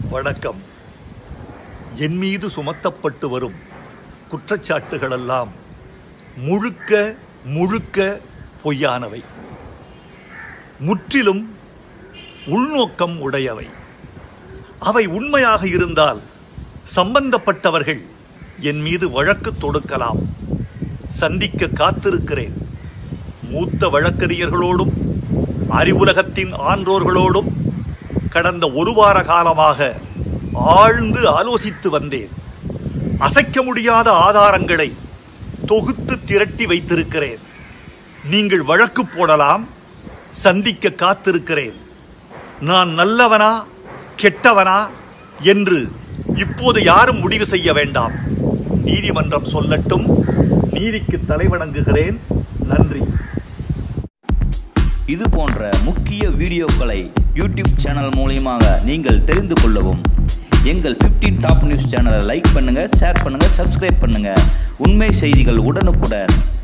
வணக்கம் என் மீது சுமத்தப்பட்டு வரும் குற்றச்சாட்டுகளெல்லாம் முழுக்க முழுக்க பொய்யானவை முற்றிலும் உள்நோக்கம் உடையவை அவை உண்மையாக இருந்தால் சம்பந்தப்பட்டவர்கள் என் மீது வழக்கு தொடுக்கலாம் சந்திக்க காத்திருக்கிறேன் மூத்த வழக்கறிஞர்களோடும் அறிவுலகத்தின் ஆன்றோர்களோடும் கடந்த ஒரு வார காலமாக ஆழ்ந்து ஆலோசித்து வந்தேன் அசைக்க முடியாத ஆதாரங்களை தொகுத்து திரட்டி வைத்திருக்கிறேன் நீங்கள் வழக்கு போடலாம் சந்திக்க காத்திருக்கிறேன் நான் நல்லவனா கெட்டவனா என்று இப்போது யாரும் முடிவு செய்ய வேண்டாம் நீதிமன்றம் சொல்லட்டும் நீதிக்கு தலைவணங்குகிறேன் நன்றி இது போன்ற முக்கிய வீடியோக்களை யூடியூப் சேனல் மூலியமாக நீங்கள் தெரிந்து கொள்ளவும் எங்கள் 15 டாப் நியூஸ் சேனலை லைக் பண்ணுங்கள் ஷேர் பண்ணுங்கள் சப்ஸ்கிரைப் பண்ணுங்கள் உண்மை செய்திகள் உடனுக்குடன்